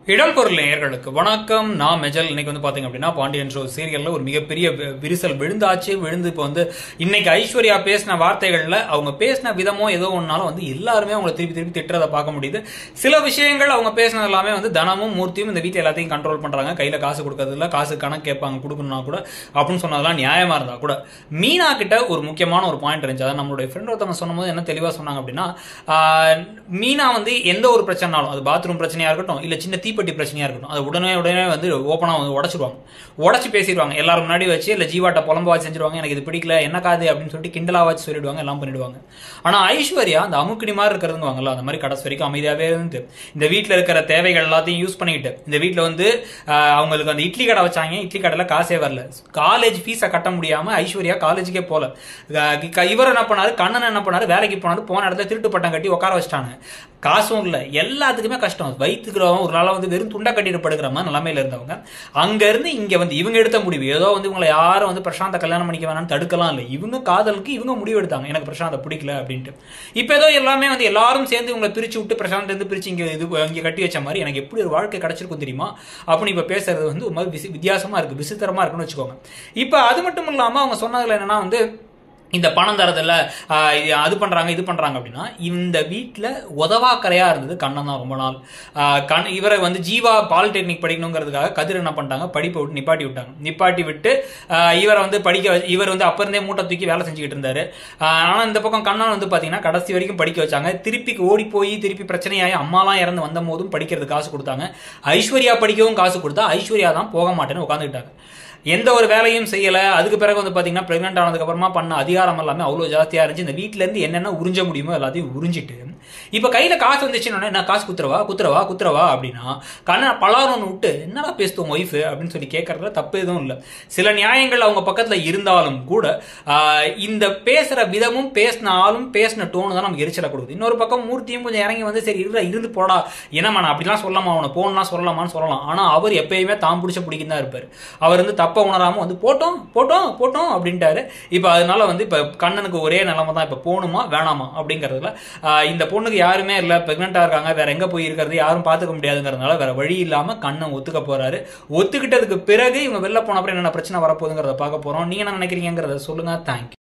இடம்பொருள் நேயர்களுக்கு வணக்கம் நான் மெஜல் இன்னைக்கு வந்து பாத்தீங்க அப்படின்னா பாண்டியன் ஷோ சீரியல்ல ஒரு மிகப்பெரிய வி- விரிசல் விழுந்தாச்சு விழுந்து இப்போ வந்து இன்னைக்கு ஐஸ்வர்யா பேசின வார்த்தைகள்ல அவங்க பேசின விதமோ ஏதோ ஒன்னாலும் வந்து எல்லாருமே அவங்களை திருப்பி திருப்பி திட்டுறதை பார்க்க முடியுது சில விஷயங்கள் அவங்க பேசினது எல்லாமே வந்து தனமும் மூர்த்தியும் இந்த வீட்டை எல்லாத்தையும் கண்ட்ரோல் பண்றாங்க கையில காசு கொடுக்கறது இல்ல காசு கணக்கு கேட்பாங்க கொடுக்கணும்னா கூட அப்படின்னு சொன்னதெல்லாம் நியாயமா இருந்தா கூட மீனா கிட்ட ஒரு முக்கியமான ஒரு பாயிண்ட் இருந்துச்சு அதாவது நம்மளுடைய ஃப்ரெண்ட் ஒருத்தவங்க சொன்னபோது என்ன தெளிவா சொன்னாங்க அப்படின்னா ஆஹ், மீனா வந்து எந்த ஒரு பிரச்சனைனாலும் அது பாத்ரூம் பிரச்சனையா இருக்கட்டும் இல்ல சின்ன தீப்பெட்டி பிரச்சனையா இருக்கட்டும் அது உடனே உடனே வந்து ஓப்பனா வந்து உடச்சிருவாங்க உடச்சு பேசிடுவாங்க எல்லாரும் முன்னாடி வச்சு இல்ல ஜீவாட்ட புலம்ப வச்சு செஞ்சிருவாங்க எனக்கு இது பிடிக்கல என்ன காது அப்படின்னு சொல்லிட்டு கிண்டலா வச்சு சொல்லிடுவாங்க எல்லாம் பண்ணிடுவாங்க ஆனா ஐஸ்வர்யா அந்த அமுக்கினி மாதிரி இருக்கிறதுவாங்கல்ல அந்த மாதிரி கடைசி வரைக்கும் அமைதியாவே இருந்து இந்த வீட்ல இருக்கிற தேவைகள் எல்லாத்தையும் யூஸ் பண்ணிக்கிட்டு இந்த வீட்ல வந்து ஆஹ், அவங்களுக்கு அந்த இட்லி கடை வச்சாங்க இட்லி கடையில காசே வரல காலேஜ் ஃபீஸை கட்ட முடியாம ஐஸ்வர்யா காலேஜுக்கே போல அஹ் க- இவர் என்ன பண்ணாரு கண்ணன் என்ன பண்ணாரு வேலைக்கு போனாரு போன இடத்துல திருட்டு பட்டம் கட்டி உட்கார வச்சிட்டாங்க காசும் இல்ல எல்லாத்துக்குமே கஷ்டம் வயிற்றுக்கிறவங்க ஒரு நாளா வந்து வெறும் துண்டை கட்டிட்டு படுக்கிற மாதிரி நிலைமையில இருந்தவங்க அங்க இருந்து இங்க வந்து இவங்க எடுத்த முடிவு ஏதோ வந்து இவங்களை யாரும் வந்து பிரசாந்த கல்யாணம் பண்ணிக்க வேணாம்னு தடுக்கலாம் இல்லை இவங்க காதலுக்கு இவங்க முடிவு எடுத்தாங்க எனக்கு பிரசாந்த பிடிக்கல அப்படின்ட்டு இப்போ ஏதோ எல்லாமே வந்து எல்லாரும் சேர்ந்து இவங்களை பிரிச்சு விட்டு பிரசாந்த் இருந்து பிரிச்சு இங்க இது இங்க கட்டி வச்ச மாதிரி எனக்கு எப்படி ஒரு வாழ்க்கை கிடைச்சிருக்கும் தெரியுமா அப்படின்னு இப்ப பேசுறது வந்து ஒரு மாதிரி விசி- வித்தியாசமா இருக்கு விசித்திரமா இருக்குன்னு வச்சுக்கோங்க இப்போ அது மட்டும் இல்லாம அவங்க சொன்னதுல என்னன்னா வந்து இந்த பணம் தரதில்ல ஆஹ் இது அது பண்றாங்க இது பண்றாங்க அப்படின்னா இந்த வீட்டில் உதவாக்கரையா இருந்தது கண்ணன் தான் ரொம்ப நாள் ஆஹ் கண் இவரை வந்து ஜீவா பாலிடெக்னிக் படிக்கணுங்கிறதுக்காக கதிர் என்ன பண்ணிட்டாங்க படிப்பை விட்டு நிப்பாட்டி விட்டாங்க நிப்பாட்டி விட்டு ஆஹ் இவரை வந்து படிக்க வ- இவர் வந்து அப்ப இருந்தே மூட்டை தூக்கி வேலை செஞ்சுக்கிட்டு இருந்தாரு ஆஹ் ஆனா இந்த பக்கம் கண்ணன் வந்து பாத்தீங்கன்னா கடைசி வரைக்கும் படிக்க வச்சாங்க திருப்பி ஓடி போய் திருப்பி பிரச்சனையாகி அம்மாலாம் இறந்து வந்த போதும் படிக்கிறது காசு கொடுத்தாங்க ஐஸ்வர்யா படிக்கவும் காசு கொடுத்தா ஐஸ்வர்யா தான் போக மாட்டேன்னு உட்காந்துக்கிட்டாங்க எந்த ஒரு வேலையும் செய்யல அதுக்கு பிறகு வந்து பாத்தீங்கன்னா பிரெக்னென்ட் ஆனதுக்கு அப்புறமா பண்ண அதிகாரம் எல்லாமே அவ்வளவு ஜாஸ்தியா இருந்துச்சு இந்த வீட்ல இருந்து என்னென்ன உறிஞ்ச முடியுமோ எல்லாத்தையும் உறிஞ்சிட்டு இப்ப கையில காசு வந்துச்சுன்னு என்ன காசு குத்துறவா குத்துறவா குத்துறவா அப்படின்னா கண்ண பலாரம்னு விட்டு என்னடா பேசுது உங்க ஒய்ஃப் அப்படின்னு சொல்லி கேட்கறதுல தப்பு எதுவும் இல்லை சில நியாயங்கள் அவங்க பக்கத்துல இருந்தாலும் கூட ஆஹ், இந்த பேசுற விதமும் பேசின ஆளும் பேசின டோனு தான் நமக்கு எரிச்சலை கொடுக்குது இன்னொரு பக்கம் மூர்த்தியும் கொஞ்சம் இறங்கி வந்து சரி இருடா இருந்து போடா என்னம்மா நான் அப்படிலாம் சொல்லலாமா அவனை போன்லாம் சொல்லலாமான்னு சொல்லலாம் ஆனா அவர் எப்பயுமே தாம் பிடிச்ச பிடிக்கும் தான் இருப்பார் அவர் வந்து தப்ப உணராம வந்து போட்டோம் போட்டோம் போட்டோம் அப்படின்ட்டாரு இப்போ அதனால வந்து இப்போ கண்ணனுக்கு ஒரே நிலைமை தான் இப்போ போகணுமா வேணாமா அப்படிங்கிறதுல ஆஹ், இந்த பொண்ணுக்கு யாருமே இல்லை ப்ரெக்னெண்ட்டாக இருக்காங்க வேற எங்க போய் இருக்கிறது யாரும் பார்த்துக்க முடியாதுங்கிறதுனால வேற வழி இல்லாம கண்ணன் ஒத்துக்க போறாரு ஒத்துக்கிட்டதுக்கு பிறகு இவங்க வெளில போன அப்புறம் என்னென்ன பிரச்சனை வரப்போகுதுங்கிறத பார்க்க போறோம் நீங்க என்ன நினைக்கிறீங்கிறத சொல்லுங்க தேங்க்யூ